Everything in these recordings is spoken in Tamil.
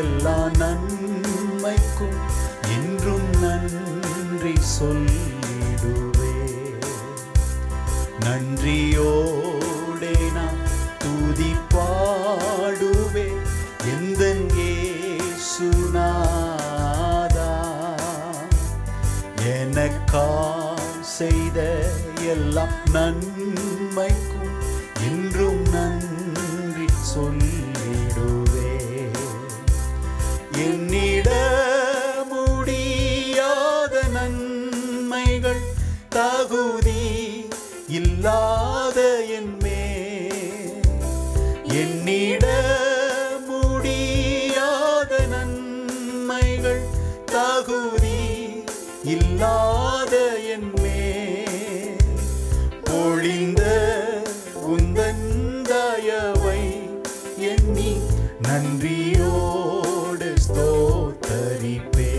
எல்லா நன்மைக்கும் என்றும் நன்றி சொல்லிடுவே நன்றியோடே நான் துதி பாடுவே எந்த சுனாதா எனக்கா செய்த எல்லா நன்மைக்கும் என்றும் நன்றி சொல்லிடுவே என்னிட முடியாத நன்மைகள் தகுதி இல்லாத என் மேல் எண்ணிட முடியாத நன்மைகள் தகுதி இல்லாத என் மேல் பொழிந்த உந்தன் தயவை எண்ணி நன்றியோடு ஸ்தோத்தரிப்பே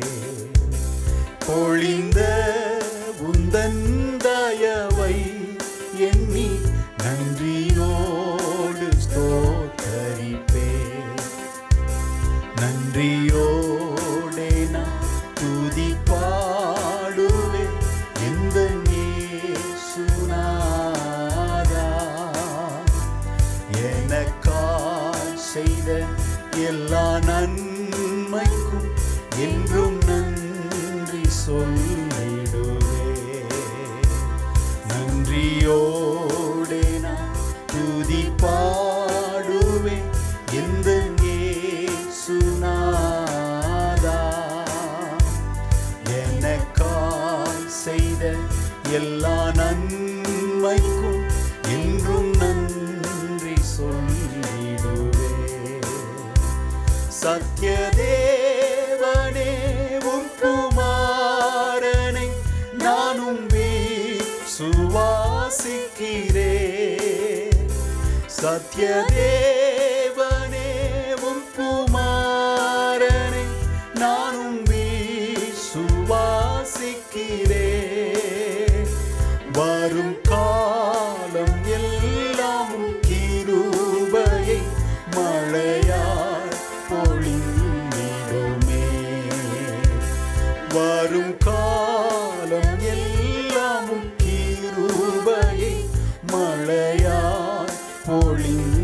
பொழிந்த உந்தன் தயவை எண்ணி நன்றியோடு ஸ்தோத்தரிப்பே நன்றியோடே நான் துதி பாடுவே எந்த சுனாதா எனக்காய் செய்த எல்லா நன்மைக்கும் என்றும் நன்றி சொல்லிடுவே நன்றியோடே நான் துதி பாடுவே எந்த சுனாதா எனக்காய் செய்த எல்லா நன்மைக்கும் என்றும் நன்றி சொல்லிடுவே சத்யதேவனே உம் குமாரனை நானும் சுவாசிக்கிறே சத்யதேவனே உம் குமாரனை நானும் சுவாசிக்கிறே வரும் காலம் எல்லாம் கிருபையை மழையாய் பொழிந்திடுமே வரும் காலம் எல்லாம் கிருபையை மழையாய் பொழிந்திடுமே